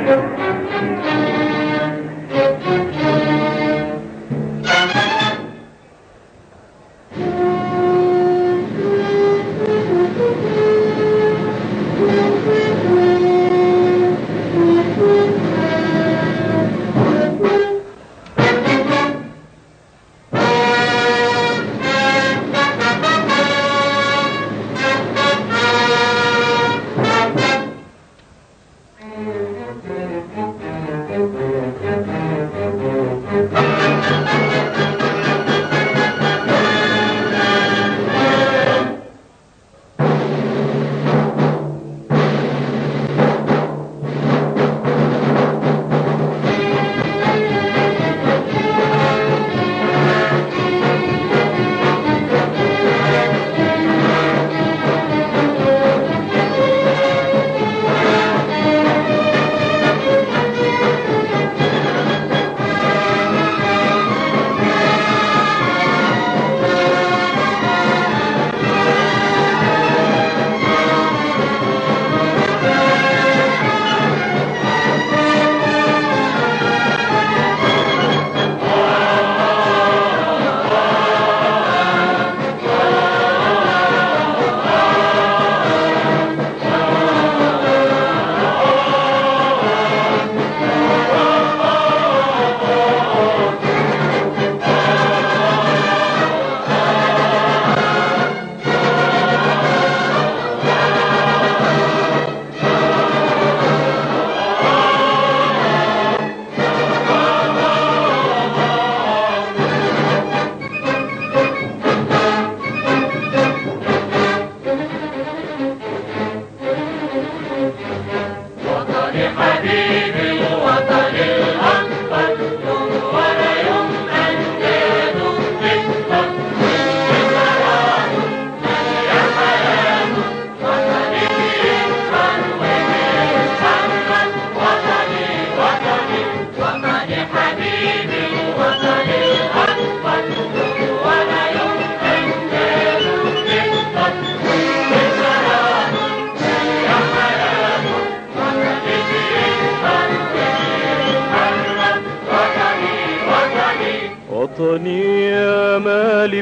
وطني يا مالي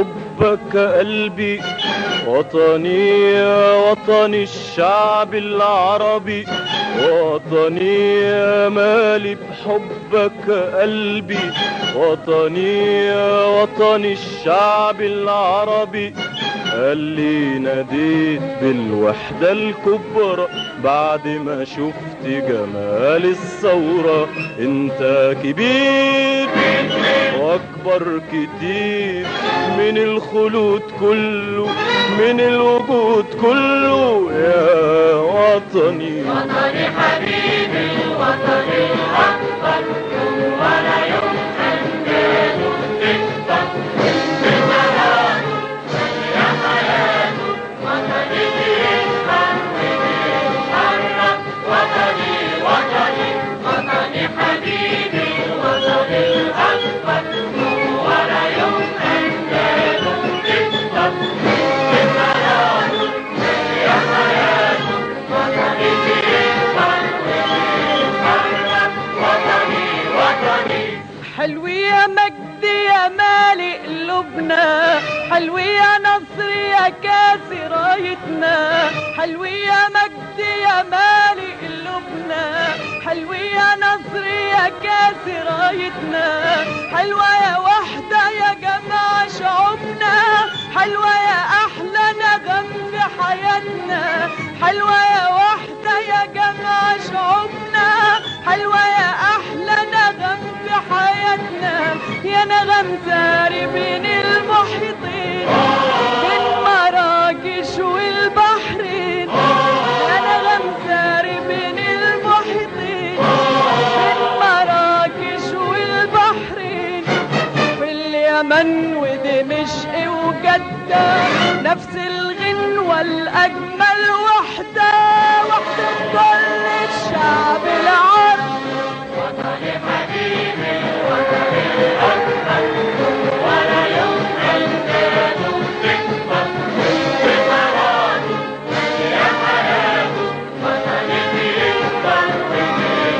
بحبك قلبي وطني يا وطن الشعب العربي وطني يا مالي بحبك قلبي وطني يا وطن الشعب العربي اللي ناديت بالوحدة الكبرى بعد ما شفت جمال الثورة انت كبير واكبر كتير من الخلود كله من الوجود كله يا وطني وطني حبيبي الوطن الأكبر يوم ولا يوم أنجاده تكبر بمراده يا حياته وطني بيكبر وبيتحرك وطني وطني وطني حبيبي الوطن الأكبر يوم ولا يوم أنجاده تكبر بمراده يا حياته وطني بيكبر وبيتحرك وطني وطني حلوي يا مجدي يا مالي قلوبنا حلوي يا نصر يا كاسي رايتنا حلوي يا مجدي يا مالي قلوبنا حلوي يا نصر يا كاسي رايتنا حلوة يا وحدة يا جماعة شعوبنا حلوة يا أحلى نغم في حياتنا حلوة يا وحدة يا جماعة شعوبنا حلوة يا أحلى نغم في حياتنا يا نغم ساري بين المحيطين بين مراكش والبحرين يا نغم ساري بين المحيطين بين مراكش والبحرين في اليمن ودمشق وجدة نفس الغنوة الأجمل وحدة وحدة كل الشعب العربي وطني حبيبي الوطن الأكبر ولا يوم أنجاده تكبر بمراده يا حياته وطني بيكبر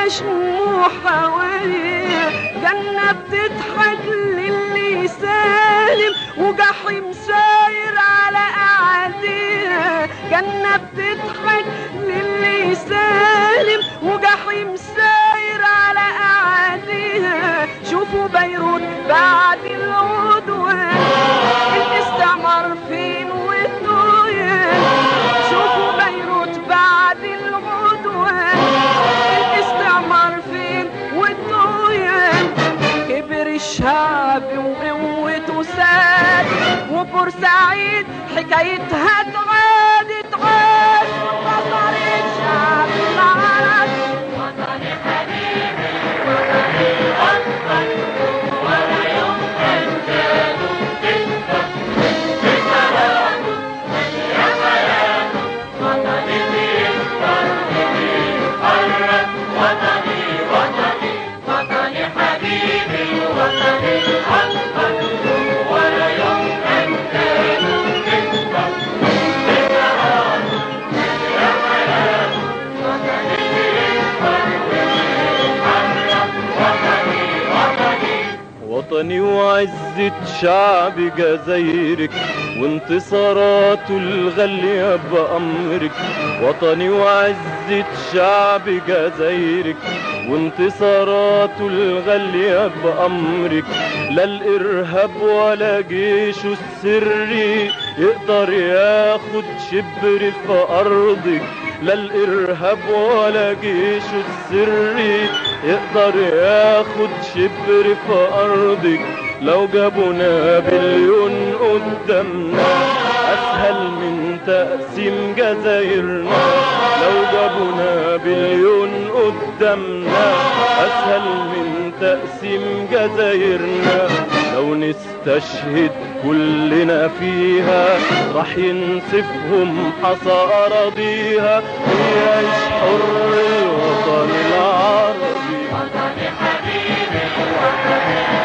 شموع حواليها جنة بتضحك للي سالم وجحيم ساير على أعاديها جنة بتضحك للي سالم وجحيم ساير على أعاديها شوفوا بيروت بعد العدوان الاستعمار فين والطغيان شوفوا بيروت بعد العدوان الاستعمار فين والطغيان كبر الشعب وقوته ساد وبورسعيد حكايتها تعاد تعاد وانتصر الشعب العربي وطني حبيبي وطني الأكبر ولا يوم أنجاده تكبر بسلامه يا حياته وطني بيكبر وبيتحرك وطني وطني وطني حبيبي وطني الأكبر ولا يوم أنجاده تكبر بسلامه يا حياته وطني بيكبر وبيتحرك وطني وطني وطني وعزة شعب جزايرك وانتصاراته الغالية بأمرك وطني وعزة شعب جزايرك وانتصاراته الغالية بأمرك لا الإرهاب ولا جيشه السري يقدر ياخد شبر في أرضك لا الإرهاب ولا جيشه السري يقدر ياخد شبر في أرضك لو جابوا نابليون قدامنا أسهل من تقسيم جزايرنا لو جابوا نابليون قدامنا أسهل من تقسيم جزايرنا لو نستشهد كلنا فيها راح ينسفهم حصى أراضيها ويعيش حر الوطن العربي وطني حبيبي وطني